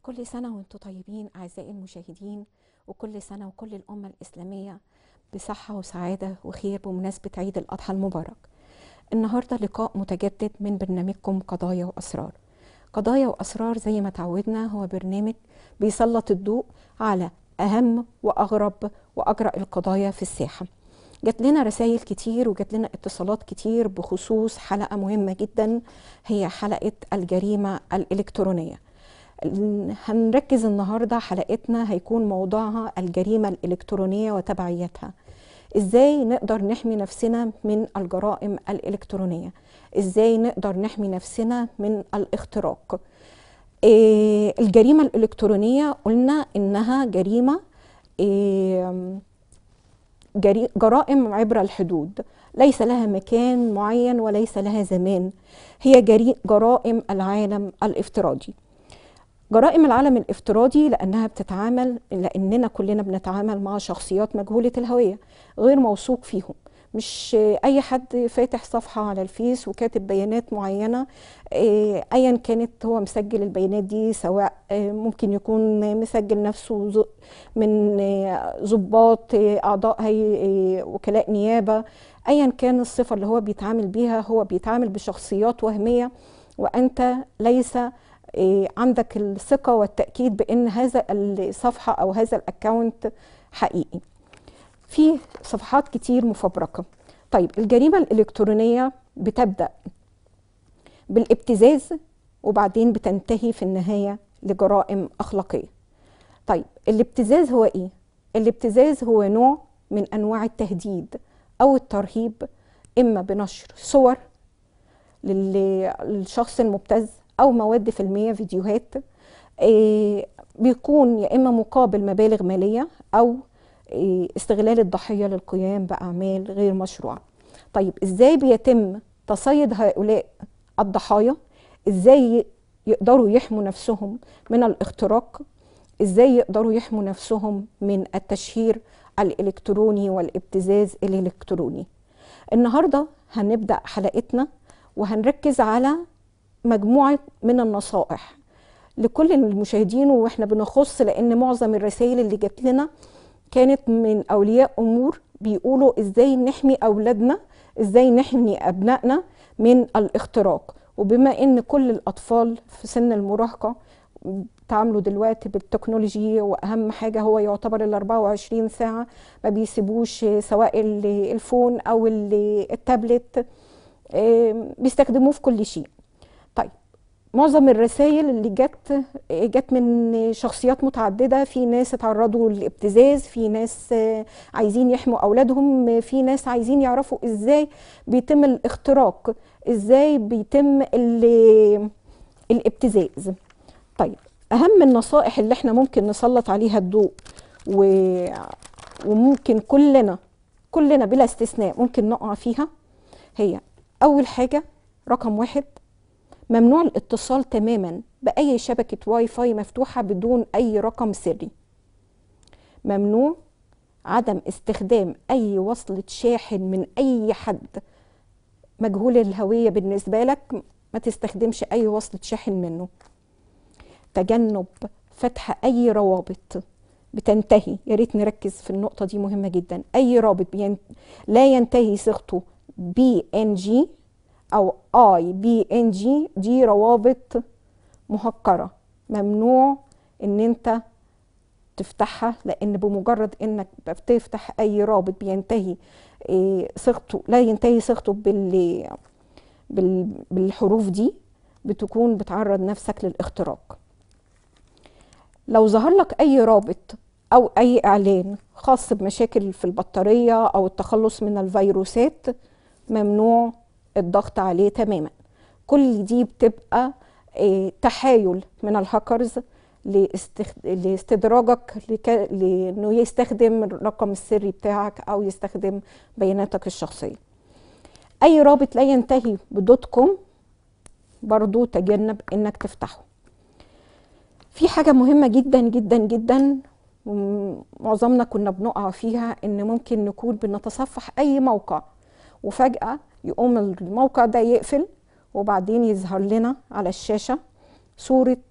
كل سنة وانتم طيبين أعزائي المشاهدين وكل سنة وكل الأمة الإسلامية بصحة وسعادة وخير بمناسبة عيد الأضحى المبارك النهاردة لقاء متجدد من برنامجكم قضايا وأسرار قضايا وأسرار زي ما تعودنا هو برنامج بيسلط الضوء على أهم وأغرب وأجرأ القضايا في الساحة جات لنا رسائل كتير وجات لنا اتصالات كتير بخصوص حلقة مهمة جدا هي حلقة الجريمة الإلكترونية هنركز النهاردة حلقتنا هيكون موضوعها الجريمة الإلكترونية وتبعيتها ازاي نقدر نحمي نفسنا من الجرائم الإلكترونية ازاي نقدر نحمي نفسنا من الاختراق إيه الجريمة الإلكترونية قلنا إنها جريمة إيه جري جرائم عبر الحدود ليس لها مكان معين وليس لها زمان هي جري جرائم العالم الافتراضي جرائم العالم الافتراضي لانها بتتعامل لاننا كلنا بنتعامل مع شخصيات مجهوله الهويه غير موثوق فيهم مش اي حد فاتح صفحه على الفيس وكاتب بيانات معينه ايا كانت هو مسجل البيانات دي سواء ممكن يكون مسجل نفسه من ضباط اعضاء هي وكلاء نيابه ايا كان الصفه اللي هو بيتعامل بيها هو بيتعامل بشخصيات وهميه وانت ليس عندك الثقه والتاكيد بان هذا الصفحه او هذا الاكونت حقيقي في صفحات كتير مفبركه طيب الجريمه الالكترونيه بتبدا بالابتزاز وبعدين بتنتهي في النهايه لجرائم اخلاقيه طيب الابتزاز هو ايه الابتزاز هو نوع من انواع التهديد او الترهيب اما بنشر صور للشخص المبتز او مواد فيلميه فيديوهات إيه بيكون يا اما مقابل مبالغ ماليه او إيه استغلال الضحيه للقيام باعمال غير مشروعه طيب ازاي بيتم تصيد هؤلاء الضحايا ازاي يقدروا يحموا نفسهم من الاختراق ازاي يقدروا يحموا نفسهم من التشهير الالكتروني والابتزاز الالكتروني النهارده هنبدا حلقتنا وهنركز على مجموعه من النصائح لكل المشاهدين واحنا بنخص لان معظم الرسائل اللي جات لنا كانت من اولياء امور بيقولوا ازاي نحمي اولادنا ازاي نحمي ابنائنا من الاختراق وبما ان كل الاطفال في سن المراهقه تعاملوا دلوقتي بالتكنولوجي واهم حاجه هو يعتبر ال 24 ساعه ما بيسيبوش سواء الفون او التابلت بيستخدموه في كل شيء طيب معظم الرسائل اللي جت جت من شخصيات متعدده في ناس اتعرضوا للابتزاز في ناس عايزين يحموا اولادهم في ناس عايزين يعرفوا ازاي بيتم الاختراق ازاي بيتم الابتزاز طيب اهم النصائح اللي احنا ممكن نسلط عليها الضوء و... وممكن كلنا كلنا بلا استثناء ممكن نقع فيها هي اول حاجه رقم واحد ممنوع الاتصال تماما باي شبكه واي فاي مفتوحه بدون اي رقم سري ممنوع عدم استخدام اي وصله شاحن من اي حد مجهول الهويه بالنسبه لك ما تستخدمش اي وصله شاحن منه تجنب فتح اي روابط بتنتهي يا ريت نركز في النقطه دي مهمه جدا اي رابط بين... لا ينتهي صيغته بي ان جي او اي بي ان جي دي روابط مهكره ممنوع ان انت تفتحها لان بمجرد انك بتفتح اي رابط بينتهي صيغته لا ينتهي صيغته بال... بال... بالحروف دي بتكون بتعرض نفسك للاختراق لو ظهر لك اي رابط او اي اعلان خاص بمشاكل في البطاريه او التخلص من الفيروسات ممنوع الضغط عليه تماما كل دي بتبقى تحايل من الهاكرز لاستدراجك لك... لانه يستخدم الرقم السري بتاعك او يستخدم بياناتك الشخصيه اي رابط لا ينتهي بدوت كوم برضو تجنب انك تفتحه في حاجه مهمه جدا جدا جدا معظمنا كنا بنقع فيها ان ممكن نكون بنتصفح اي موقع وفجاه يقوم الموقع ده يقفل وبعدين يظهر لنا على الشاشه صوره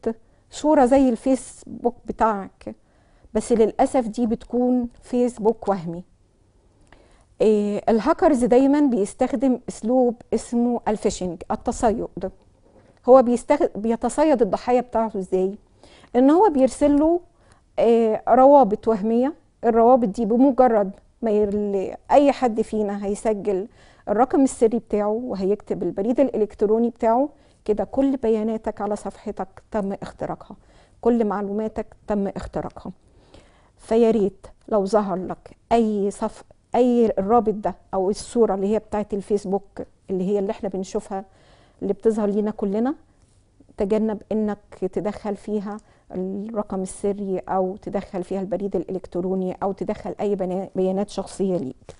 صوره زي الفيسبوك بتاعك بس للاسف دي بتكون فيسبوك وهمي إيه الهاكرز دايما بيستخدم اسلوب اسمه الفيشنج التصيد هو بيستخد... بيتصيد الضحيه بتاعته ازاي ان هو بيرسل له إيه روابط وهميه الروابط دي بمجرد ما يرل... اي حد فينا هيسجل الرقم السري بتاعه وهيكتب البريد الالكتروني بتاعه كده كل بياناتك على صفحتك تم اختراقها كل معلوماتك تم اختراقها فيا ريت لو ظهر لك اي صف اي الرابط ده او الصوره اللي هي بتاعت الفيسبوك اللي هي اللي احنا بنشوفها اللي بتظهر لينا كلنا تجنب انك تدخل فيها الرقم السري او تدخل فيها البريد الالكتروني او تدخل اي بيانات شخصيه ليك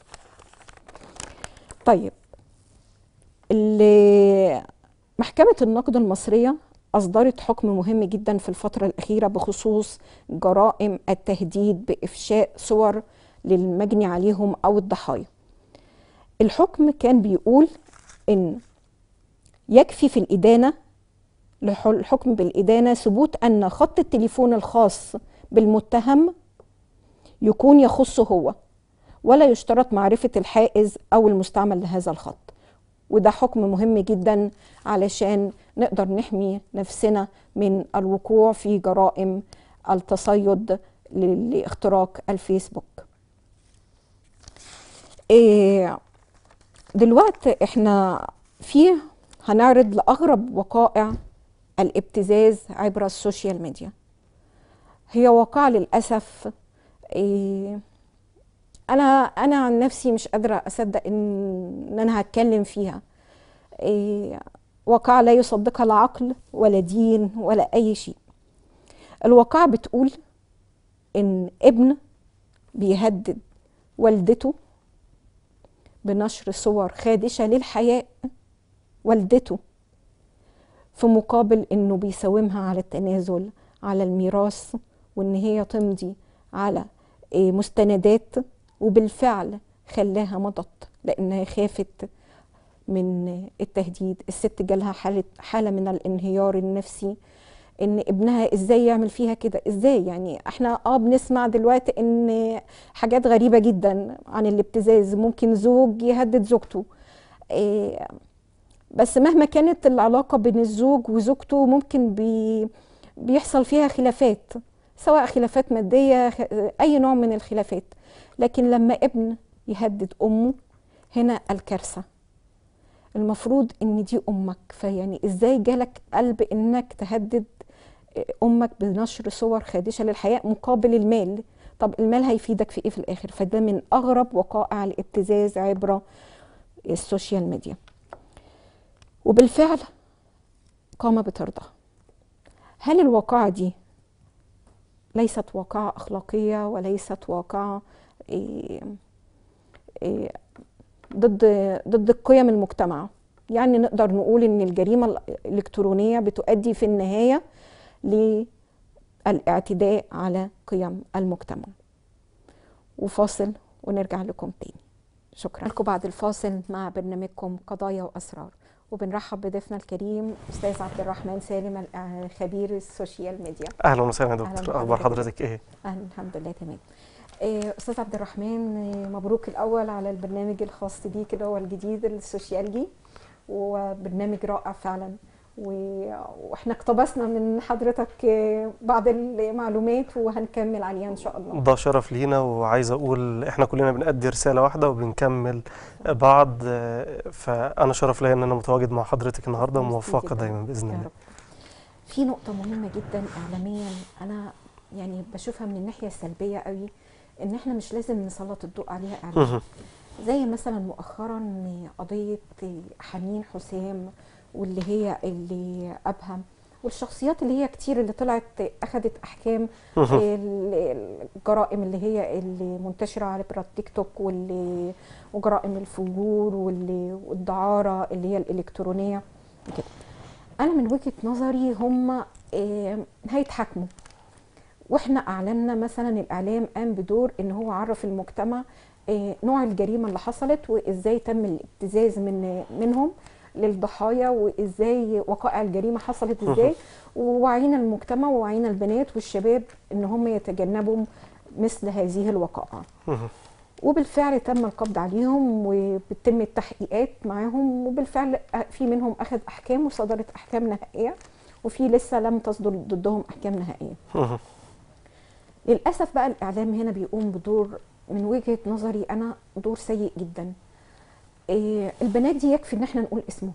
طيب محكمه النقد المصريه أصدرت حكم مهم جدا في الفترة الأخيرة بخصوص جرائم التهديد بإفشاء صور للمجني عليهم أو الضحايا الحكم كان بيقول إن يكفي في الإدانة الحكم بالإدانة ثبوت أن خط التليفون الخاص بالمتهم يكون يخصه هو ولا يشترط معرفة الحائز أو المستعمل لهذا الخط وده حكم مهم جدا علشان نقدر نحمي نفسنا من الوقوع في جرائم التصيد لاختراق الفيسبوك إيه دلوقتي احنا فيه هنعرض لأغرب وقائع الابتزاز عبر السوشيال ميديا هي واقعة للأسف إيه أنا أنا عن نفسي مش قادرة أصدق إن, إن أنا هتكلم فيها إيه واقعة لا يصدقها العقل ولا دين ولا أي شيء الواقعة بتقول إن ابن بيهدد والدته بنشر صور خادشة للحياء والدته في مقابل إنه بيساومها على التنازل على الميراث وإن هي تمضي على مستندات وبالفعل خلاها مضت لأنها خافت من التهديد الست جالها حالة حالة من الانهيار النفسي ان ابنها ازاي يعمل فيها كده ازاي يعني احنا اه بنسمع دلوقتي ان حاجات غريبة جدا عن الابتزاز ممكن زوج يهدد زوجته إيه بس مهما كانت العلاقة بين الزوج وزوجته ممكن بي بيحصل فيها خلافات سواء خلافات مادية أي نوع من الخلافات لكن لما ابن يهدد أمه هنا الكارثة المفروض ان دي امك فيعني ازاي جالك قلب انك تهدد امك بنشر صور خادشه للحياه مقابل المال طب المال هيفيدك في ايه في الاخر فده من اغرب وقائع الابتزاز عبر السوشيال ميديا وبالفعل قام بطردها هل الواقعة دي ليست واقعة أخلاقية وليست واقعة إيه إيه ضد ضد قيم المجتمع يعني نقدر نقول ان الجريمه الالكترونيه بتؤدي في النهايه للاعتداء على قيم المجتمع وفاصل ونرجع لكم تاني شكرا لكم بعد الفاصل مع برنامجكم قضايا واسرار وبنرحب بضيفنا الكريم استاذ عبد الرحمن سالم خبير السوشيال ميديا اهلا وسهلا يا دكتور اخبار حضرتك ايه اهلا الحمد لله تمام استاذ عبد الرحمن مبروك الاول على البرنامج الخاص بيك اللي هو الجديد السوشيالجي وبرنامج رائع فعلا واحنا اقتبسنا من حضرتك بعض المعلومات وهنكمل عليها ان شاء الله ده شرف لينا وعايز اقول احنا كلنا بنأدي رساله واحده وبنكمل بعض فانا شرف ليا ان انا متواجد مع حضرتك النهارده وموفقه دايما باذن الله في نقطه مهمه جدا اعلاميا انا يعني بشوفها من الناحيه السلبيه قوي ان احنا مش لازم نسلط الضوء عليها اعلام زي مثلا مؤخرا قضيه حنين حسام واللي هي اللي ابهم والشخصيات اللي هي كتير اللي طلعت اخذت احكام الجرائم اللي هي اللي منتشره على التيك توك واللي وجرائم الفجور واللي والدعاره اللي هي الالكترونيه كده انا من وجهه نظري هم هيتحاكموا واحنا اعلنا مثلا الاعلام قام بدور ان هو عرف المجتمع نوع الجريمه اللي حصلت وازاي تم الابتزاز من منهم للضحايا وازاي وقائع الجريمه حصلت ازاي ووعينا المجتمع ووعينا البنات والشباب ان هم يتجنبوا مثل هذه الوقائع مهم. وبالفعل تم القبض عليهم وبتتم التحقيقات معاهم وبالفعل في منهم اخذ احكام وصدرت احكام نهائيه وفي لسه لم تصدر ضدهم احكام نهائيه مهم. للاسف بقى الاعلام هنا بيقوم بدور من وجهه نظري انا دور سيء جدا إيه البنات دي يكفي ان احنا نقول اسمهم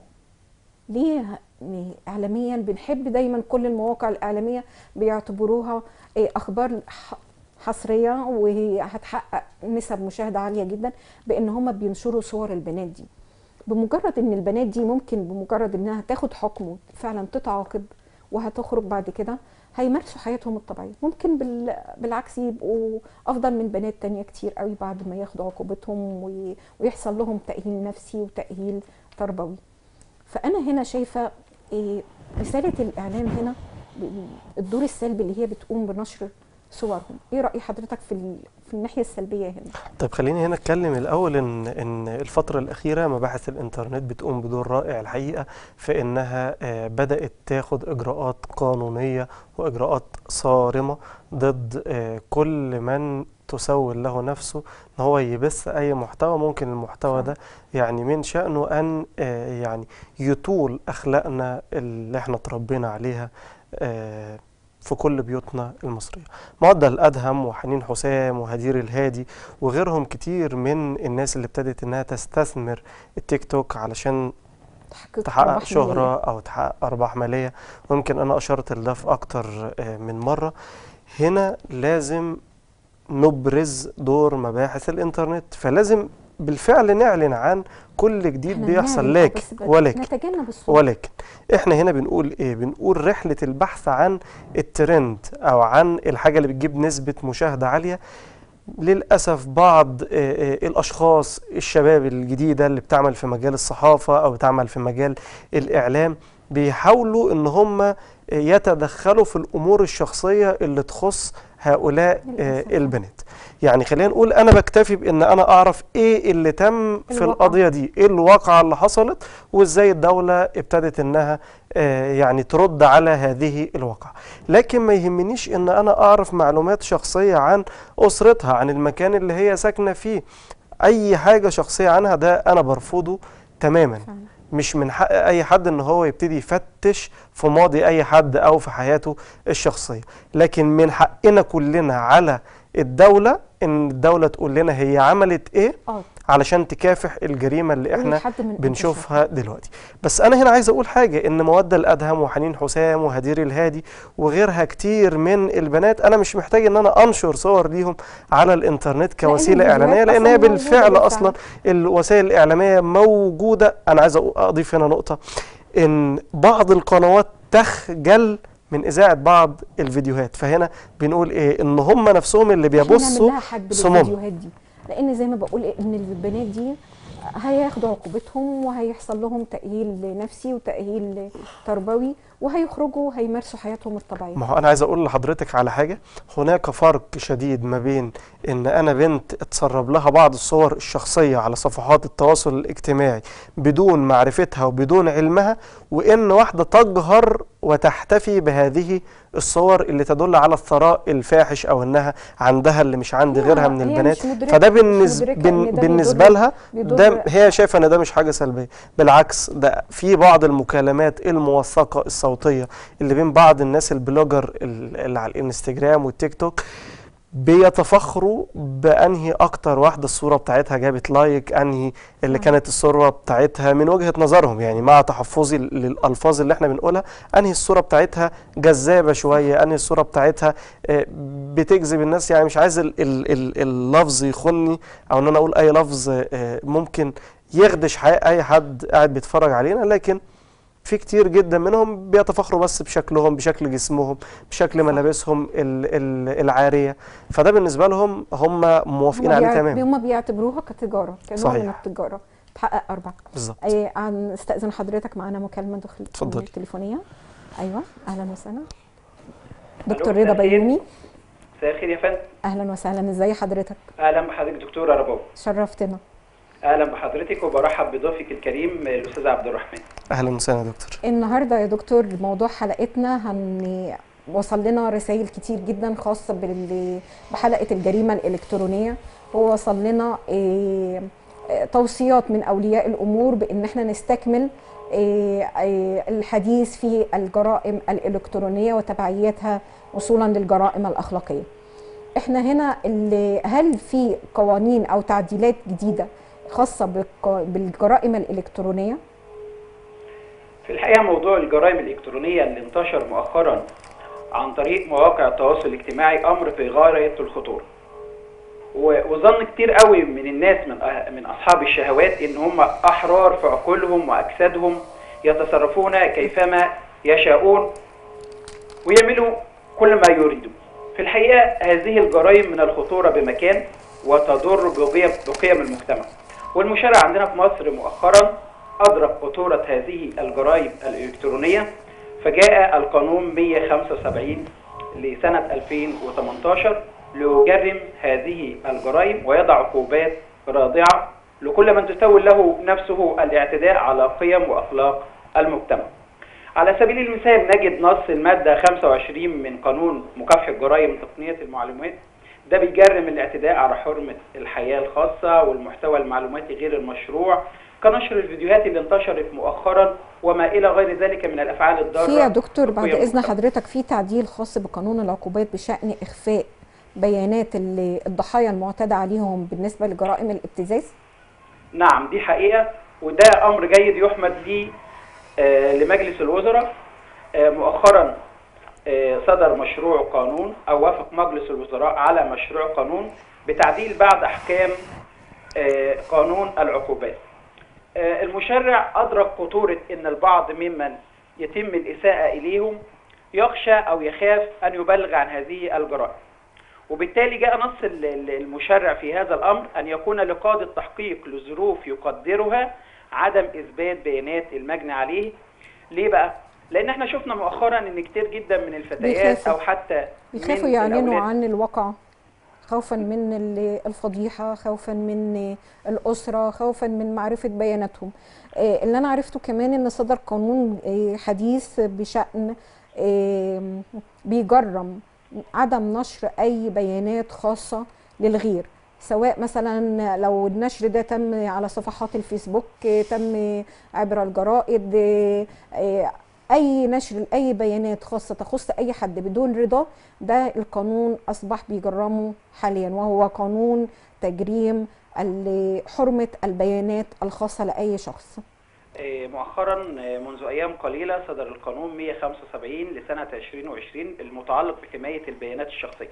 ليه ه- اعلاميا بنحب دايما كل المواقع الاعلاميه بيعتبروها إيه اخبار ح- حصريه وهي هتحقق نسب مشاهده عاليه جدا بان هم بينشروا صور البنات دي بمجرد ان البنات دي ممكن بمجرد انها تاخد حكم فعلا تتعاقب وهتخرج بعد كده هيمارسوا حياتهم الطبيعيه ممكن بال... بالعكس يبقوا افضل من بنات تانية كتير قوي بعد ما ياخدوا عقوبتهم وي... ويحصل لهم تاهيل نفسي وتاهيل تربوي فانا هنا شايفه إيه رساله الاعلام هنا ب- الدور السلبي اللي هي بتقوم بنشر صورهم ايه راي حضرتك في ال... في الناحيه السلبيه هنا طيب خليني هنا اتكلم الاول ان ان الفتره الاخيره مباحث الانترنت بتقوم بدور رائع الحقيقه في انها آه، بدات تاخد اجراءات قانونيه واجراءات صارمه ضد آه، كل من تسول له نفسه ان هو يبث اي محتوى ممكن المحتوى صح. ده يعني من شأنه ان آه، يعني يطول اخلاقنا اللي احنا اتربينا عليها آه، في كل بيوتنا المصرية معدة الأدهم وحنين حسام وهدير الهادي وغيرهم كتير من الناس اللي ابتدت إنها تستثمر التيك توك علشان تحقيق تحقق أرباح شهرة مالية. أو تحقق أرباح مالية ويمكن أنا أشرت لده في أكتر آه، من مرة هنا لازم نبرز دور مباحث الإنترنت فلازم بالفعل نعلن عن كل جديد إحنا بيحصل بنعمل آه، لكن بس ب- ولكن نتجنب الصور ولكن احنا هنا بنقول ايه بنقول رحلة البحث عن الترند او عن الحاجة اللي بتجيب نسبة مشاهدة عالية للأسف بعض آه، آه، الأشخاص الشباب الجديدة اللي بتعمل في مجال الصحافة أو بتعمل في مجال الإعلام بيحاولوا إن هم آه، يتدخلوا في الأمور الشخصية اللي تخص هؤلاء آه، للأسف. البنات يعني خلينا نقول أنا بكتفي بإن أنا أعرف إيه اللي تم في الواقع. القضية دي إيه الواقعة اللي حصلت وإزاي الدولة ابتدت إنها آه، يعني ترد على هذه الواقعة لكن ما يهمنيش إن أنا أعرف معلومات شخصية عن أسرتها عن المكان اللي هي ساكنة فيه أي حاجة شخصية عنها ده أنا برفضه تماما فعلا. مش من حق أي حد إن هو يبتدي يفتش في ماضي أي حد أو في حياته الشخصية لكن من حقنا كلنا على الدولة إن الدولة تقول لنا هي عملت إيه اه علشان تكافح الجريمة اللي إحنا لحد من انتشار. بنشوفها دلوقتي بس انا هنا عايز اقول حاجه ان موده الادهم وحنين حسام وهدير الهادي وغيرها كتير من البنات انا مش محتاج ان انا انشر صور ليهم على الانترنت كوسيله الفيديوهات اعلانيه لان أصلاً هي موجودة بالفعل بالفعل. اصلا الوسائل الاعلاميه موجوده انا عايز أقو- اضيف هنا نقطه ان بعض القنوات تخجل من اذاعه بعض الفيديوهات فهنا بنقول ايه ان هم نفسهم اللي إحنا نعمل بيبصوا لها حجب صمام. للفيديوهات دي لان زي ما بقول ان البنات دي هياخدوا عقوبتهم وهيحصل لهم تأهيل نفسي وتأهيل تربوي وهيخرجوا هيمارسوا حياتهم الطبيعية ما هو انا عايز اقول لحضرتك على حاجه هناك فرق شديد ما بين ان انا بنت اتسرب لها بعض الصور الشخصيه على صفحات التواصل الاجتماعي بدون معرفتها وبدون علمها وان واحده تجهر وتحتفي بهذه الصور اللي تدل على الثراء الفاحش او انها عندها اللي مش عند هي- غيرها من هي البنات مش مدركة- فده مش بالنسبه مدركة إن ده بالنسبه بيضر- لها بيضر ده هي شايفه ان ده مش حاجه سلبيه بالعكس ده في بعض المكالمات الموثقه الصوتيه اللي بين بعض الناس البلوجر ال- اللي على الانستجرام والتيك توك بيتفخروا بانهي اكتر واحده الصوره بتاعتها جابت لايك انهي اللي آه. كانت الصوره بتاعتها من وجهه نظرهم يعني مع تحفظي للالفاظ اللي احنا بنقولها انهي الصوره بتاعتها جذابه شويه انهي الصوره بتاعتها آه، بتجذب الناس يعني مش عايز ال ال ال اللفظ يخني او ان انا اقول اي لفظ آه، ممكن يخدش حقيقة اي حد قاعد بيتفرج علينا لكن في كتير جدا منهم بيتفخروا بس بشكلهم بشكل جسمهم بشكل صح. ملابسهم ال ال العاريه فده بالنسبه لهم هم موافقين هما عليه بيع- تمام هما بيعتبروها كتجارة كنوع من صحيح. التجارة تحقق أرباح بالظبط أي عن استأذن حضرتك معانا مكالمة دخل اتفضلي. تليفونية أيوة أهلا وسهلا ألو، دكتور مساء رضا الخير. بيومي مساء الخير يا فندم أهلا وسالا ازي حضرتك اهلا بحضرتك دكتوره رباب شرفتنا اهلا بحضرتك وبرحب بضيفك الكريم الاستاذ عبد الرحمن اهلا وسهلا يا دكتور النهارده يا دكتور موضوع حلقتنا هن وصل لنا رسائل كتير جدا خاصه بال- بحلقه الجريمه الالكترونيه هو وصل لنا إيه، إيه، توصيات من اولياء الامور بان احنا نستكمل إيه، إيه، الحديث في الجرائم الالكترونيه وتبعياتها وصولا للجرائم الاخلاقيه احنا هنا اللي هل في قوانين او تعديلات جديده خاصه بالق- بالجرائم الالكترونيه في الحقيقه موضوع الجرائم الالكترونيه اللي انتشر مؤخرا عن طريق مواقع التواصل الاجتماعي امر في غايه الخطوره و- وظن كتير قوي من الناس من أه- من اصحاب الشهوات ان هم احرار في عقولهم واجسادهم يتصرفون كيفما يشاءون ويعملوا كل ما يريدون في الحقيقه هذه الجرائم من الخطوره بمكان وتضر بقيم بقيم المجتمع والمشرع عندنا في مصر مؤخرا ادرك خطوره هذه الجرائم الالكترونيه فجاء القانون 175 لسنه 2018 ليجرم هذه الجرائم ويضع عقوبات رادعه لكل من تسول له نفسه الاعتداء على قيم واخلاق المجتمع. على سبيل المثال نجد نص المادة 25 من قانون مكافحة جرائم تقنية المعلومات ده بيجرم الاعتداء على حرمة الحياة الخاصة والمحتوى المعلوماتي غير المشروع كنشر الفيديوهات اللي انتشرت مؤخرا وما إلى غير ذلك من الأفعال الضارة في يا دكتور بعد بقيم اذن المجتمع. حضرتك في تعديل خاص بقانون العقوبات بشان اخفاء بيانات اللي الضحايا المعتدى عليهم بالنسبه لجرائم الابتزاز نعم دي حقيقة وده أمر جيد يحمد به آه، لمجلس الوزراء آه، مؤخرا آه، صدر مشروع قانون أو وافق مجلس الوزراء على مشروع قانون بتعديل بعض أحكام آه، قانون العقوبات آه، المشرع أدرك خطورة أن البعض ممن يتم الإساءة إليهم يخشى أو يخاف أن يبلغ عن هذه الجرائم وبالتالي جاء نص ال- ال- المشرع في هذا الامر ان يكون لقاضي التحقيق لظروف يقدرها عدم اثبات بيانات المجني عليه ليه بقى لان احنا شفنا مؤخرا ان كتير جدا من الفتيات بيخافوا. او حتى بيخافوا من يعلنوا الأولاد عن الواقع خوفا من ال- الفضيحه خوفا من الاسره خوفا من معرفه بياناتهم آه، اللي انا عرفته كمان ان صدر قانون آه، حديث بشان آه، بيجرم عدم نشر اي بيانات خاصه للغير سواء مثلا لو النشر ده تم على صفحات الفيسبوك آه، تم عبر الجرائد آه، آه، اي نشر لاي بيانات خاصه تخص اي حد بدون رضا ده القانون اصبح بيجرمه حاليا وهو قانون تجريم ال- حرمه البيانات الخاصه لاي شخص آه، مؤخرا آه، منذ ايام قليله صدر القانون 175 لسنه 2020 المتعلق بحمايه البيانات الشخصيه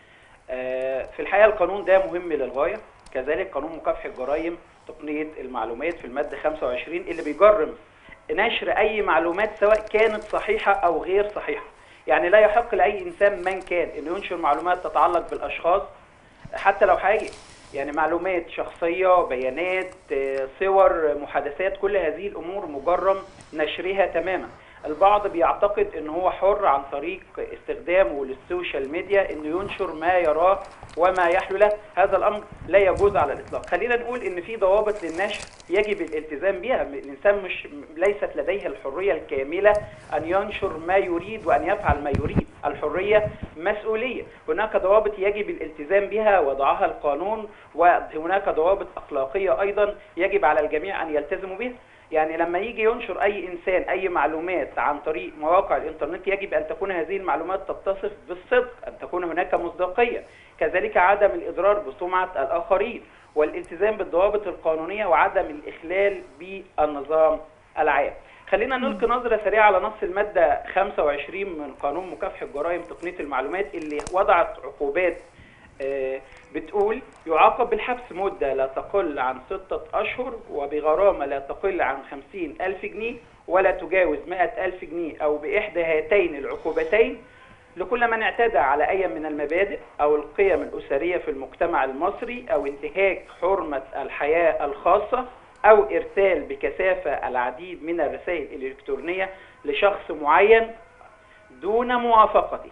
آه، في الحقيقه القانون ده مهم للغايه كذلك قانون مكافحه جرائم تقنيه المعلومات في الماده 25 اللي بيجرم نشر اي معلومات سواء كانت صحيحه او غير صحيحه يعني لا يحق لاي انسان من كان انه ينشر معلومات تتعلق بالاشخاص حتى لو حاجه يعني معلومات شخصيه بيانات آه، صور محادثات كل هذه الامور مجرم نشرها تماما البعض بيعتقد ان هو حر عن طريق استخدامه للسوشيال ميديا انه ينشر ما يراه وما يحلو له هذا الامر لا يجوز على الاطلاق خلينا نقول ان في ضوابط للنشر يجب الالتزام بها الانسان مش ليست لديه الحريه الكامله ان ينشر ما يريد وان يفعل ما يريد الحريه مسؤوليه هناك ضوابط يجب الالتزام بها وضعها القانون وهناك ضوابط اخلاقيه ايضا يجب على الجميع ان يلتزموا بها يعني لما يجي ينشر اي انسان اي معلومات عن طريق مواقع الانترنت يجب ان تكون هذه المعلومات تتصف بالصدق ان تكون هناك مصداقيه كذلك عدم الاضرار بسمعه الاخرين والالتزام بالضوابط القانونيه وعدم الاخلال بالنظام العام خلينا نلقي نظرة سريعة على نص المادة 25 من قانون مكافحة جرائم تقنية المعلومات اللي وضعت عقوبات آه، بتقول يعاقب بالحبس مدة لا تقل عن ستة أشهر وبغرامة لا تقل عن خمسين ألف جنيه ولا تجاوز مائة ألف جنيه أو بإحدى هاتين العقوبتين لكل من اعتدى على أي من المبادئ أو القيم الأسرية في المجتمع المصري أو انتهاك حرمة الحياة الخاصة أو إرسال بكثافة العديد من الرسائل الإلكترونية لشخص معين دون موافقته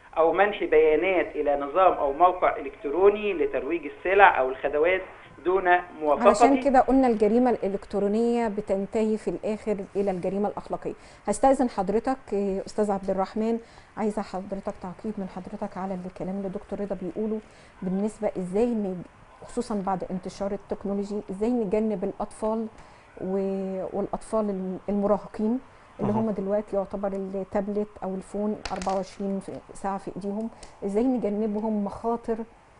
او منح بيانات الى نظام او موقع الكتروني لترويج السلع او الخدمات دون موافقه علشان كده قلنا الجريمة الإلكترونية بتنتهي في الآخر إلى الجريمة الأخلاقية هستأذن حضرتك إيه، أستاذ عبد الرحمن عايزة حضرتك تعقيب من حضرتك على الكلام اللي دكتور رضا بيقوله بالنسبة إزاي ن- خصوصا بعد انتشار التكنولوجي إزاي نجنب الأطفال و- والأطفال الم- المراهقين اللي مهم. هم دلوقتي يعتبر التابلت أو الفون 24 في- ساعة في إيديهم إزاي نجنبهم مخاطر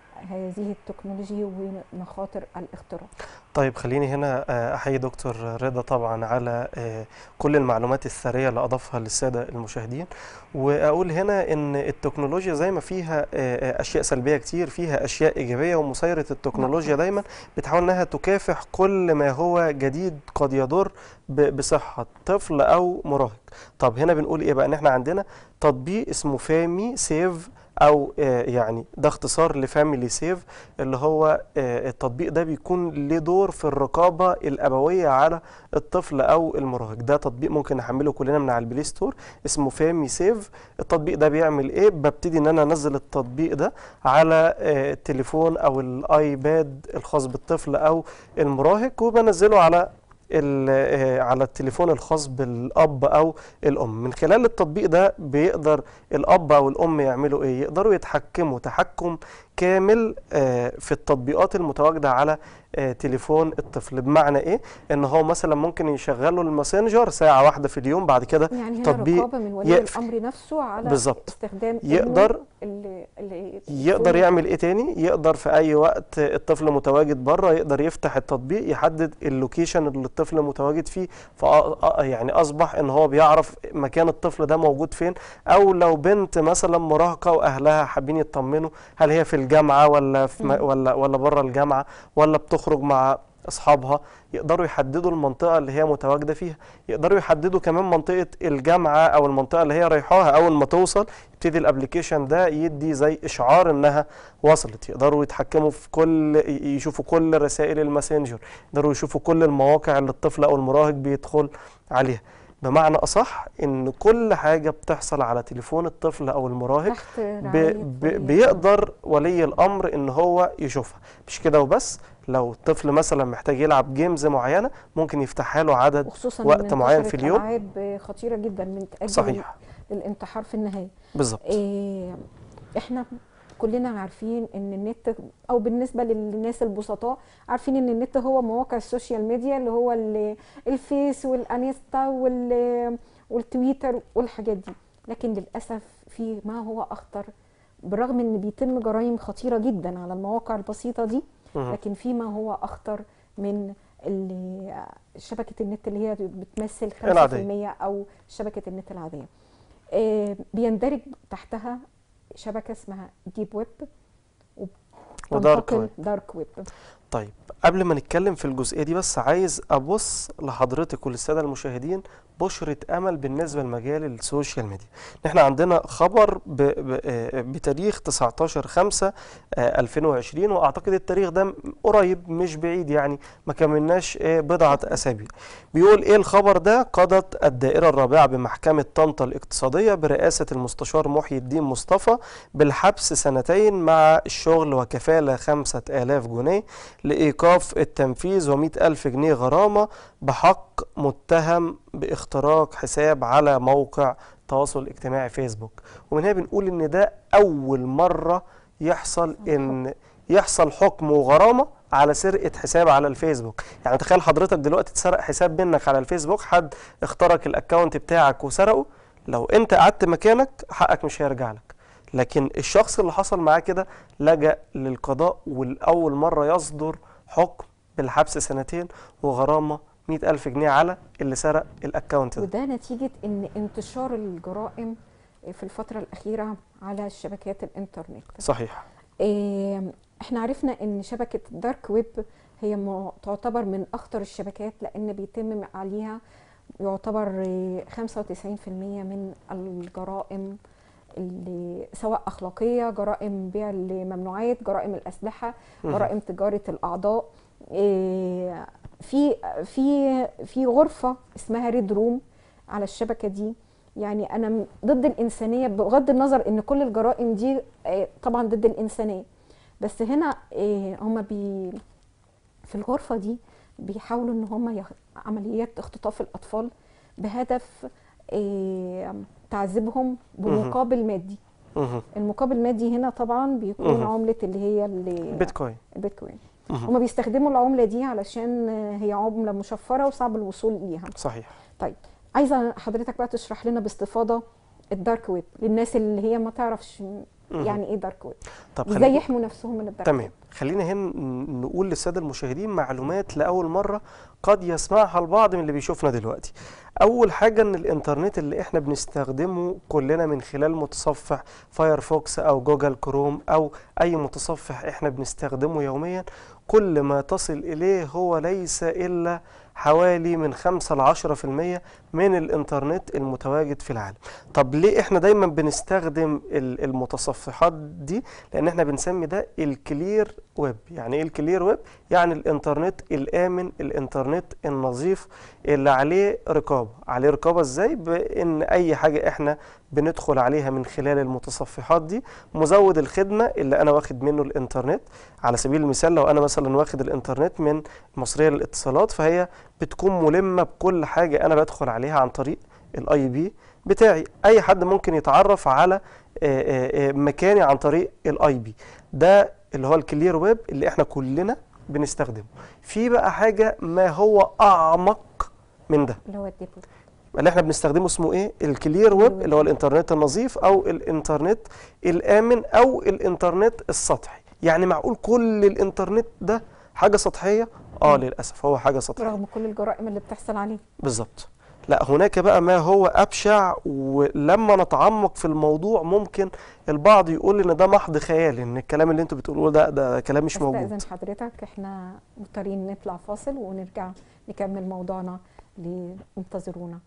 هذه التكنولوجي ومخاطر الاختراق طيب خليني هنا آه، احيي دكتور رضا طبعا على آه، كل المعلومات الثريه اللي اضافها للساده المشاهدين واقول هنا ان التكنولوجيا زي ما فيها آه، آه، اشياء سلبيه كتير فيها اشياء ايجابيه ومسيره التكنولوجيا دايما بتحاول انها تكافح كل ما هو جديد قد يضر ب- بصحه طفل او مراهق طب هنا بنقول ايه بقى ان احنا عندنا تطبيق اسمه فامي سيف او آه، يعني ده اختصار لفاميلي سيف اللي هو آه، التطبيق ده بيكون له دور في الرقابه الابويه على الطفل او المراهق ده تطبيق ممكن نحمله كلنا من على البلاي ستور اسمه فامي سيف التطبيق ده بيعمل ايه ببتدي ان انا انزل التطبيق ده على آه، التليفون او الايباد الخاص بالطفل او المراهق وبنزله على ال- آه، على التليفون الخاص بالاب او الام من خلال التطبيق ده بيقدر الاب او الام يعملوا ايه يقدروا يتحكموا تحكم كامل آه، في التطبيقات المتواجده على آه، تليفون الطفل بمعنى ايه ان هو مثلا ممكن يشغله الماسنجر ساعه واحده في اليوم بعد كده يعني هنا تطبيق رقابه من ولي يقفل. الامر نفسه على بالظبط. استخدام ابنه يقدر اللي اللي يقدر يعمل ايه تاني يقدر في اي وقت الطفل متواجد بره يقدر يفتح التطبيق يحدد اللوكيشن اللي الطفل متواجد فيه ف يعني اصبح ان هو بيعرف مكان الطفل ده موجود فين او لو بنت مثلا مراهقه واهلها حابين يطمنوا هل هي في الجامعه ولا في م- مم. ولا ولا بره الجامعه ولا بتخرج مع اصحابها يقدروا يحددوا المنطقه اللي هي متواجده فيها يقدروا يحددوا كمان منطقه الجامعه او المنطقه اللي هي رايحاها اول ما توصل يبتدي الابلكيشن ده يدي زي اشعار انها وصلت يقدروا يتحكموا في كل ي- يشوفوا كل رسائل الماسنجر يقدروا يشوفوا كل المواقع اللي الطفل او المراهق بيدخل عليها بمعنى اصح ان كل حاجه بتحصل على تليفون الطفل او المراهق تحت ب رعاية ب ولي بيقدر ولي الامر ان هو يشوفها مش كده وبس لو الطفل مثلا محتاج يلعب جيمز معينه ممكن يفتحها له عدد وخصوصا وقت إن معين انتشرت في اليوم. العاب خطيره جدا من تاجل صحيح للانتحار في النهايه بالظبط إيه احنا كلنا عارفين ان النت او بالنسبه للناس البسطاء عارفين ان النت هو مواقع السوشيال ميديا اللي هو ال- الفيس والانستا وال- والتويتر والحاجات دي لكن للاسف في ما هو اخطر بالرغم ان بيتم جرائم خطيره جدا على المواقع البسيطه دي مهم. لكن في ما هو اخطر من ال- شبكه النت اللي هي بتمثل 5% العادية. او شبكه النت العاديه آه، بيندرج تحتها شبكه اسمها ديب ويب ودارك وتنتقل ويب. دارك ويب طيب قبل ما نتكلم في الجزئيه دي بس عايز ابص لحضرتك وللساده المشاهدين بشرة امل بالنسبه لمجال السوشيال ميديا احنا عندنا خبر ب ب آه، بتاريخ 19 5 2020 واعتقد التاريخ ده م- قريب مش بعيد يعني ما كملناش آه، بضعه اسابيع بيقول ايه الخبر ده قضت الدائره الرابعه بمحكمه طنطا الاقتصاديه برئاسه المستشار محي الدين مصطفى بالحبس سنتين مع الشغل وكفاله 5000 جنيه لإيقاف التنفيذ و100 ألف جنيه غرامة بحق متهم باختراق حساب على موقع التواصل الاجتماعي فيسبوك ومن هنا بنقول إن ده أول مرة يحصل إن يحصل حكم وغرامة على سرقة حساب على الفيسبوك يعني تخيل حضرتك دلوقتي اتسرق حساب منك على الفيسبوك حد اخترق الاكونت بتاعك وسرقه لو انت قعدت مكانك حقك مش هيرجع لك لكن الشخص اللي حصل معاه كده لجأ للقضاء والأول مرة يصدر حكم بالحبس سنتين وغرامة مئة ألف جنيه على اللي سرق الأكاونت ده وده نتيجه ان انتشار الجرائم في الفتره الاخيره على شبكات الانترنت صحيح إيه، احنا عرفنا ان شبكه دارك ويب هي م- تعتبر من اخطر الشبكات لان بيتم عليها يعتبر إيه، 95% من الجرائم اللي سواء اخلاقيه جرائم بيع الممنوعات جرائم الاسلحه مهم. جرائم تجاره الاعضاء إيه، في في في غرفه اسمها ريد روم على الشبكه دي يعني انا م- ضد الانسانيه بغض النظر ان كل الجرائم دي آه، طبعا ضد الانسانيه بس هنا آه، هما بي في الغرفه دي بيحاولوا ان هما يخ... عمليات اختطاف الاطفال بهدف آه، تعذيبهم بمقابل مادي مهم. المقابل المادي هنا طبعا بيكون مهم. عمله اللي هي اللي بيتكوين البيتكوين مهم. هما بيستخدموا العمله دي علشان آه، هي عمله مشفره وصعب الوصول ليها صحيح طيب عايزه حضرتك بقى تشرح لنا باستفاضه الدارك ويب للناس اللي هي ما تعرفش مهم. يعني ايه دارك ويب طب ازاي خلينا يحموا نفسهم من الدارك تمام ويب خلينا هنا ن- نقول للساده المشاهدين معلومات لاول مره قد يسمعها البعض من اللي بيشوفنا دلوقتي اول حاجه ان الانترنت اللي احنا بنستخدمه كلنا من خلال متصفح فايرفوكس او جوجل كروم او اي متصفح احنا بنستخدمه يوميا كل ما تصل اليه هو ليس الا حوالي من 5 ل 10% من الانترنت المتواجد في العالم طب ليه احنا دايما بنستخدم ال- المتصفحات دي لان احنا بنسمي ده الكلير ويب يعني ايه الكلير ويب يعني الانترنت الامن الانترنت النظيف اللي عليه رقابه عليه رقابه ازاي بان اي حاجه احنا بندخل عليها من خلال المتصفحات دي مزود الخدمه اللي انا واخد منه الانترنت على سبيل المثال لو انا مثلا واخد الانترنت من المصريه للاتصالات فهي بتكون ملمه بكل حاجه انا بدخل عليها عن طريق الاي بي بتاعي اي حد ممكن يتعرف على آه، آه، آه، مكاني عن طريق الاي بي ده اللي هو الكلير ويب اللي احنا كلنا بنستخدمه في بقى حاجه ما هو اعمق من ده اللي هو الديب ويب اللي احنا بنستخدمه اسمه ايه الكلير ويب اللي هو الانترنت النظيف او الانترنت الامن او الانترنت السطحي يعني معقول كل الانترنت ده حاجه سطحيه اه للاسف هو حاجه سطحيه رغم كل الجرائم اللي بتحصل عليه بالظبط لا هناك بقى ما هو ابشع ولما نتعمق في الموضوع ممكن البعض يقول ان ده محض خيال ان الكلام اللي انتوا بتقولوه ده ده كلام مش موجود استاذن حضرتك احنا مضطرين نطلع فاصل ونرجع نكمل موضوعنا اللي انتظرونا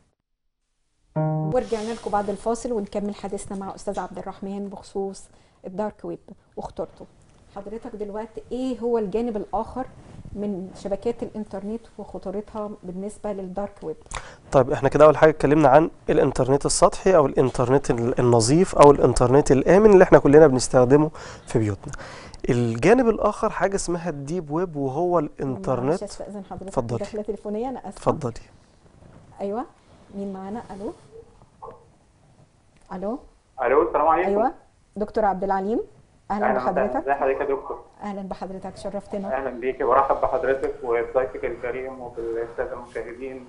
ورجعنا لكم بعد الفاصل ونكمل حديثنا مع استاذ عبد الرحمن بخصوص الدارك ويب وخطورته حضرتك دلوقتي ايه هو الجانب الاخر من شبكات الانترنت وخطورتها بالنسبه للدارك ويب طيب احنا كده اول حاجه اتكلمنا عن الانترنت السطحي او الانترنت ال- النظيف او الانترنت الامن اللي احنا كلنا بنستخدمه في بيوتنا الجانب الاخر حاجه اسمها الديب ويب وهو معلش الانترنت استاذن حضرتك اتفضلي. دخله تليفونيه انا اسفه اتفضلي ايوه مين معانا الو الو الو السلام عليكم ايوه دكتور عبد العليم اهلا اهلا وسهلا. بحضرتك ازي حضرتك يا دكتور اهلا بحضرتك شرفتنا اهلا بيك برحب بحضرتك وبضيفك الكريم وبالساده المشاهدين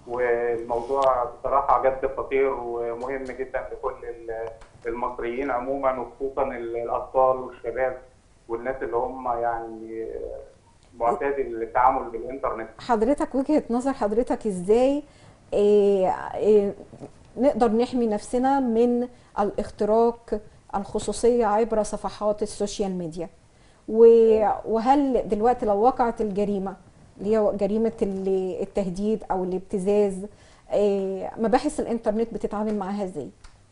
والموضوع بصراحه جد خطير ومهم جدا لكل ال- المصريين عموما وخصوصا ال- الاطفال والشباب والناس اللي هم يعني معتاد التعامل بالانترنت حضرتك وجهة نظر حضرتك ازاي إيه إيه نقدر نحمي نفسنا من الاختراق الخصوصية عبر صفحات السوشيال ميديا و- وهل دلوقتي لو وقعت الجريمة اللي هي جريمة ال- التهديد او الابتزاز إيه مباحث الانترنت بتتعامل معاها ازاي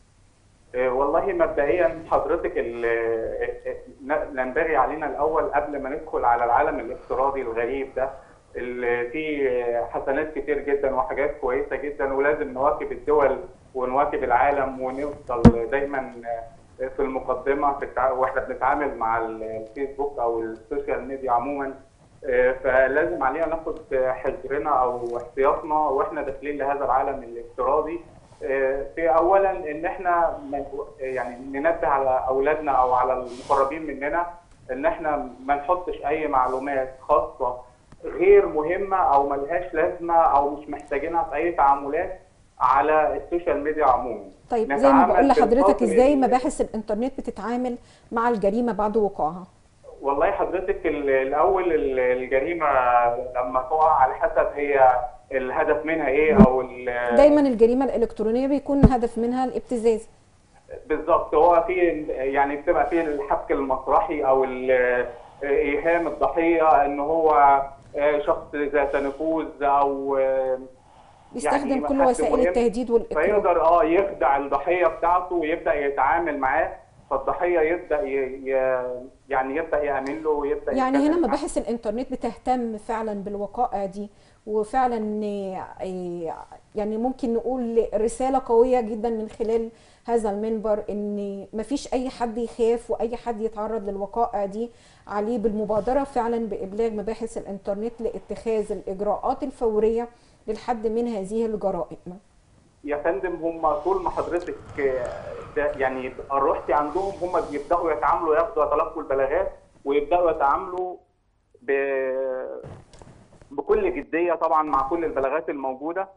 آه، والله مبدئيا حضرتك ال- آه، آه، ن- ننبغي علينا الاول قبل ما ندخل على العالم الافتراضي الغريب ده اللي فيه حسنات كتير جدا وحاجات كويسه جدا ولازم نواكب الدول ونواكب العالم ونفضل دايما آه، في المقدمه في التع... واحنا بنتعامل مع ال- الفيسبوك او السوشيال ميديا عموما آه، فلازم علينا ناخد حذرنا او احتياطنا واحنا داخلين لهذا العالم الافتراضي آه، في اولا ان احنا ما- يعني ننبه على اولادنا او على المقربين مننا ان احنا ما نحطش اي معلومات خاصه غير مهمه او ملهاش لازمه او مش محتاجينها في اي تعاملات على السوشيال ميديا عموما طيب زي ما بقول لحضرتك بالفضل ازاي ال- مباحث الانترنت بتتعامل مع الجريمة بعد وقوعها والله حضرتك ال- الاول ال- الجريمه لما تقع على حسب هي الهدف منها ايه او ال- دايما الجريمة الالكترونية بيكون الهدف منها الابتزاز بالظبط هو في يعني بتبقى في الحبك المسرحي او ال- ايهام الضحيه ان هو شخص ذات نفوذ او بيستخدم يعني كل حد وسائل مهم التهديد والاكراه فيقدر اه يخدع الضحيه بتاعته ويبدا يتعامل معاه فالضحيه يبدا ي... ي- يعني يبدا يامن له ويبدا يعني هنا يتكلم معاه. مباحث الانترنت بتهتم فعلا بالوقائع دي وفعلا آه، يعني ممكن نقول رسالة قوية جدا من خلال هذا المنبر ان مفيش اي حد يخاف واي حد يتعرض للوقائع دي عليه بالمبادرة فعلا بإبلاغ مباحث الإنترنت لاتخاذ الإجراءات الفورية للحد من هذه الجرائم يا فندم هم طول ما حضرتك آه، ده يعني رحتي عندهم هم بيبداوا يتعاملوا ياخدوا يتلقوا البلاغات ويبداوا يتعاملوا ب... بكل جديه طبعا مع كل البلاغات الموجوده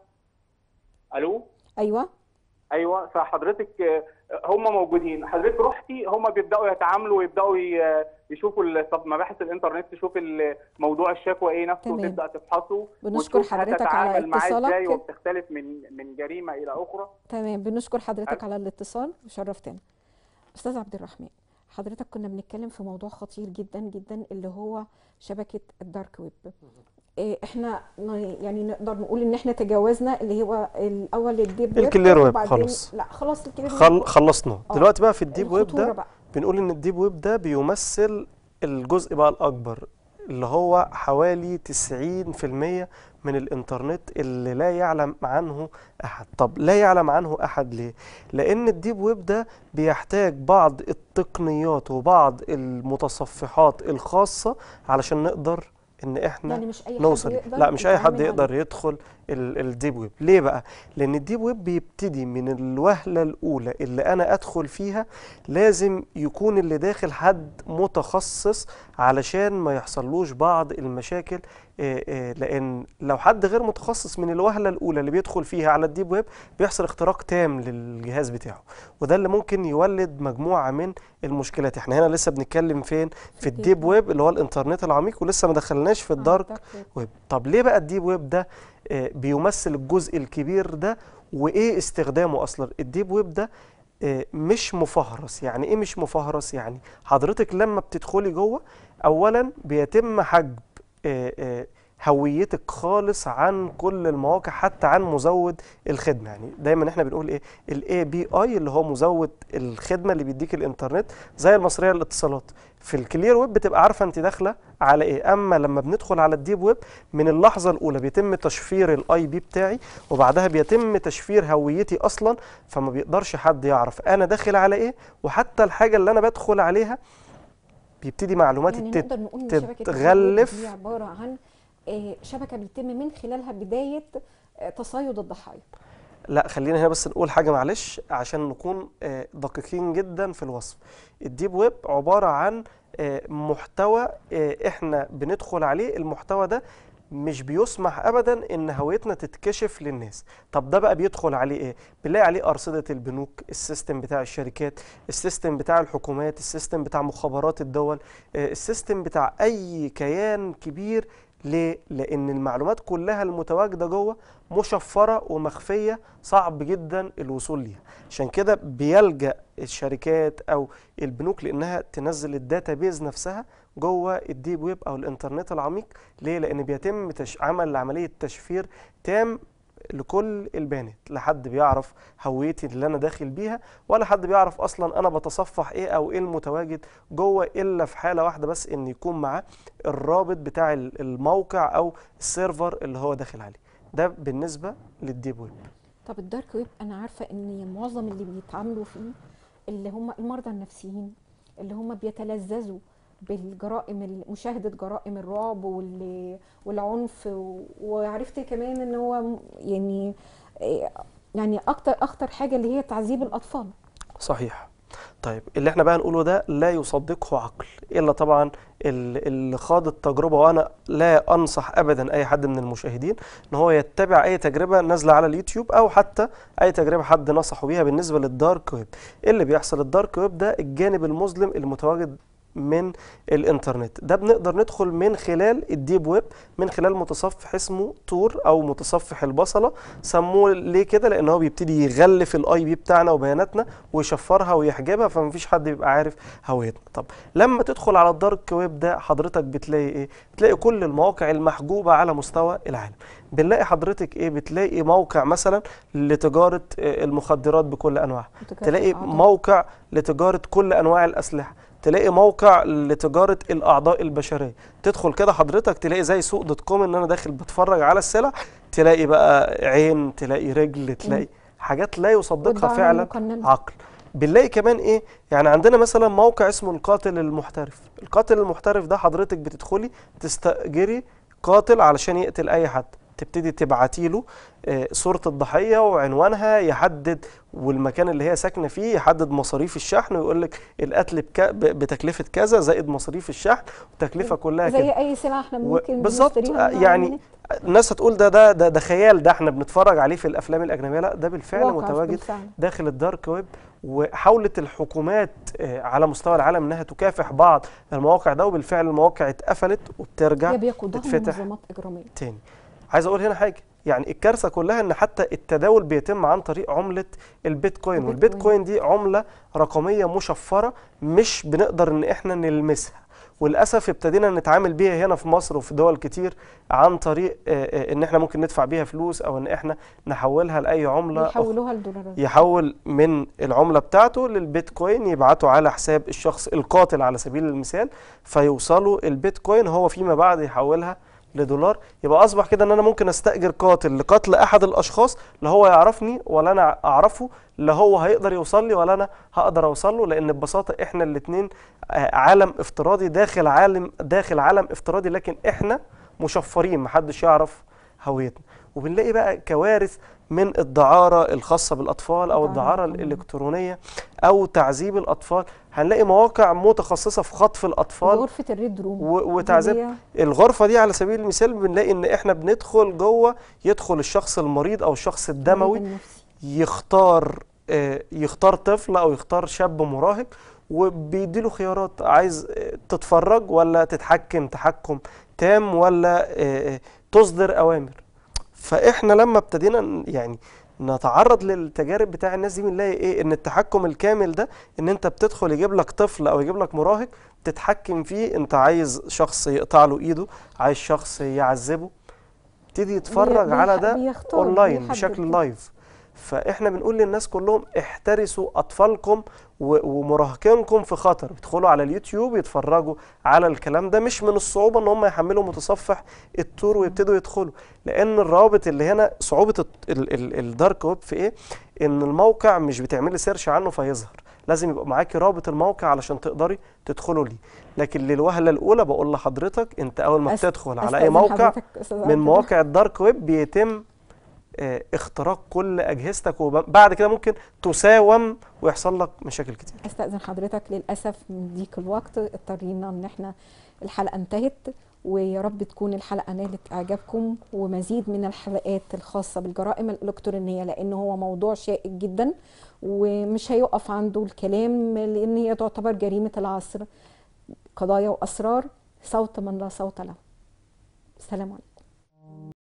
الو أيوة ايوه فحضرتك آه، هم موجودين حضرتك رحتي هم بيبداوا يتعاملوا ويبداوا ي- يشوفوا ال- طب مباحث الانترنت تشوف ال- موضوع الشكوى ايه نفسه تمام. وتبدا تفحصه بنشكر وتشوف حضرتك هتتعامل على معاه ازاي اتصالك. وبتختلف من من جريمه الى اخرى تمام بنشكر حضرتك على الاتصال وشرفتنا استاذ عبد الرحمن حضرتك كنا بنتكلم في موضوع خطير جدا جدا اللي هو شبكه الدارك ويب إيه، احنا ن- يعني نقدر نقول ان احنا تجاوزنا اللي هو الاول الديب ويب الكلير ويب وبعدين- خلاص. لا خلاص الكلير خل ويب خلصناه آه. دلوقتي بقى في الديب ويب الخطورة ده بقى بنقول ان الديب ويب ده بيمثل الجزء بقى الاكبر اللي هو حوالي 90% من الانترنت اللي لا يعلم عنه احد طب لا يعلم عنه احد ليه لان الديب ويب ده بيحتاج بعض التقنيات وبعض المتصفحات الخاصة علشان نقدر ان احنا يعني مش اي حد نوصل يقدر لا مش اي حد يتعامل يقدر عليه. يدخل ال- الديب ويب ليه بقى لان الديب ويب بيبتدي من الوهله الاولى اللي انا ادخل فيها لازم يكون اللي داخل حد متخصص علشان ما يحصلوش بعض المشاكل آه، آه، لان لو حد غير متخصص من الوهله الاولى اللي بيدخل فيها على الديب ويب بيحصل اختراق تام للجهاز بتاعه وده اللي ممكن يولد مجموعه من المشكلات احنا هنا لسه بنتكلم فين في الديب ويب اللي هو الانترنت العميق ولسه ما دخلناش في آه، الدارك الدارك ويب. ويب طب ليه بقى الديب ويب ده آه، بيمثل الجزء الكبير ده وايه استخدامه اصلا الديب ويب ده آه، مش مفهرس يعني ايه مش مفهرس يعني حضرتك لما بتدخلي جوه اولا بيتم حجب آه، آه، هويتك خالص عن كل المواقع حتى عن مزود الخدمه يعني دايما احنا بنقول ايه الاي بي اي اللي هو مزود الخدمه اللي بيديك الانترنت زي المصريه للاتصالات في الكلير ويب بتبقى عارفه انت داخله على ايه اما لما بندخل على الديب ويب من اللحظه الاولى بيتم تشفير الاي بي بتاعي وبعدها بيتم تشفير هويتي اصلا فما بيقدرش حد يعرف انا داخل على ايه وحتى الحاجه اللي انا بدخل عليها بيبتدي معلوماتي يعني تت- نقدر نقول ان شبكه تتغلف. الدارك ويب دي عباره عن آه، شبكه بيتم من خلالها بدايه آه، تصيد الضحايا لا خلينا هنا بس نقول حاجة معلش عشان نكون آه، دقيقين جدا في الوصف الديب ويب عبارة عن آه، محتوى آه، احنا بندخل عليه المحتوى ده مش بيسمح ابدا ان هويتنا تتكشف للناس طب ده بقى بيدخل عليه ايه بنلاقي عليه ارصده البنوك السيستم بتاع الشركات السيستم بتاع الحكومات السيستم بتاع مخابرات الدول آه، السيستم بتاع اي كيان كبير ليه لان المعلومات كلها المتواجده جوه مشفره ومخفيه صعب جدا الوصول ليها عشان كده بيلجا الشركات او البنوك لانها تنزل الداتابيز نفسها جوه الديب ويب او الانترنت العميق ليه لان بيتم تش... عمل عمليه تشفير تام لكل البيانات لا حد بيعرف هويتي اللي انا داخل بيها ولا حد بيعرف اصلا انا بتصفح ايه او ايه المتواجد جوه الا في حاله واحده بس ان يكون معاه الرابط بتاع ال- الموقع او السيرفر اللي هو داخل عليه ده بالنسبه للديب ويب طب الدارك ويب انا عارفه ان معظم اللي بيتعاملوا فيه اللي هم المرضى النفسيين اللي هم بيتلذذوا بالجرائم مشاهده جرائم الرعب وال- والعنف و- وعرفت كمان ان هو م- يعني إيه، يعني اكتر اخطر حاجه اللي هي تعذيب الاطفال صحيح طيب اللي احنا بقى نقوله ده لا يصدقه عقل الا طبعا ال- اللي خاض التجربه وانا لا انصح ابدا اي حد من المشاهدين ان هو يتبع اي تجربه نازله على اليوتيوب او حتى اي تجربه حد نصحه بيها بالنسبه للدارك ويب إيه اللي بيحصل الدارك ويب ده الجانب المظلم المتواجد من الانترنت ده بنقدر ندخل من خلال الديب ويب من خلال متصفح اسمه تور او متصفح البصله سموه ليه كده لان هو بيبتدي يغلف الاي بي بتاعنا وبياناتنا ويشفرها ويحجبها فمفيش حد بيبقى عارف هويتنا طب لما تدخل على الدارك ويب ده حضرتك بتلاقي ايه بتلاقي كل المواقع المحجوبه على مستوى العالم بنلاقي حضرتك ايه بتلاقي موقع مثلا لتجاره آه، المخدرات بكل انواعها وتجارة تلاقي الأعضاء. موقع لتجاره كل انواع الاسلحه تلاقي موقع لتجاره الاعضاء البشريه تدخل كده حضرتك تلاقي زي سوق دوت كوم ان انا داخل بتفرج على السلع تلاقي بقى عين تلاقي رجل تلاقي حاجات لا يصدقها والدعم فعلا المقننة. عقل بنلاقي كمان ايه يعني عندنا مثلا موقع اسمه القاتل المحترف القاتل المحترف ده حضرتك بتدخلي تستأجري قاتل علشان يقتل اي حد تبتدي تبعتي له آه، صورة الضحية وعنوانها يحدد والمكان اللي هي ساكنة فيه يحدد مصاريف الشحن ويقول لك القتل بك ب- بتكلفة كذا زائد مصاريف الشحن والتكلفة كلها كده زي اي سلعه احنا و- ممكن بالظبط نشتريها آه، من يعني على النت. الناس هتقول ده ده ده, ده خيال ده احنا بنتفرج عليه في الافلام الاجنبيه لا ده بالفعل واقع متواجد بالفعل. داخل الدارك ويب وحاولت الحكومات آه، على مستوى العالم انها تكافح بعض المواقع ده وبالفعل المواقع اتقفلت وبترجع هي بيقودها تتفتح منظمات اجراميه تاني عايز اقول هنا حاجه يعني الكارثه كلها ان حتى التداول بيتم عن طريق عمله البيتكوين البيتكوين. والبيتكوين دي عمله رقميه مشفره مش بنقدر ان احنا نلمسها وللاسف ابتدينا نتعامل بيها هنا في مصر وفي دول كتير عن طريق آه، آه، ان احنا ممكن ندفع بيها فلوس او ان احنا نحولها لاي عمله أخرى. بيحولوها لدولارات يحول من العملة بتاعته للبيتكوين يبعته على حساب الشخص القاتل على سبيل المثال فيوصلوا البيتكوين هو فيما بعد يحولها لدولار يبقى اصبح كده ان انا ممكن استاجر قاتل لقتل احد الاشخاص لا هو يعرفني ولا انا اعرفه لا هو هيقدر يوصل لي ولا انا هقدر اوصل له لان ببساطه احنا الاثنين عالم افتراضي داخل عالم داخل عالم افتراضي لكن احنا مشفرين محدش يعرف هويتنا وبنلاقي بقى كوارث من الدعارة الخاصة بالأطفال أو الدعارة الدعارة طبعاً. الإلكترونية أو تعذيب الأطفال هنلاقي مواقع متخصصة في خطف الأطفال غرفه الريد روم و- دي وتعذيب اللي هي الغرفة دي على سبيل المثال بنلاقي إن إحنا بندخل جوه يدخل الشخص المريض أو الشخص الدموي المريض النفسي. يختار آه، يختار طفل او يختار شاب مراهق وبيديله خيارات عايز آه، تتفرج ولا تتحكم تحكم تام ولا آه، آه، تصدر اوامر فاحنا لما ابتدينا ن- يعني نتعرض للتجارب بتاع الناس دي بنلاقي ايه ان التحكم الكامل ده ان انت بتدخل يجيب لك طفل او يجيب لك مراهق تتحكم فيه انت عايز شخص يقطع له ايده عايز شخص يعذبه تبتدي يتفرج بي- على بيح- ده بيختار، اونلاين بيحدد بشكل كده. لايف فاحنا بنقول للناس كلهم احترسوا اطفالكم و- ومراهقينكم في خطر يدخلوا على اليوتيوب يتفرجوا على الكلام ده مش من الصعوبه ان هم يحملوا متصفح التور ويبتدوا يدخلوا لان الروابط اللي هنا صعوبه الت- ال- ال- الدارك ويب في ايه ان الموقع مش بتعملي سيرش عنه فيظهر لازم يبقى معاكي رابط الموقع علشان تقدري تدخلوا ليه لكن للوهله الاولى بقول لحضرتك انت اول ما أست- بتدخل على اي أستأذن موقع حضرتك أستاذ عبد من الله. مواقع الدارك ويب بيتم آه، اختراق كل اجهزتك وبعد كده ممكن تساوم ويحصل لك مشاكل كتير استاذن حضرتك للاسف من ضيق الوقت اضطرينا ان احنا الحلقه انتهت ويا رب تكون الحلقه نالت اعجابكم ومزيد من الحلقات الخاصه بالجرائم الالكترونيه لان هو موضوع شائك جدا ومش هيقف عنده الكلام لان هي تعتبر جريمه العصر قضايا واسرار صوت من لا صوت له سلام عليكم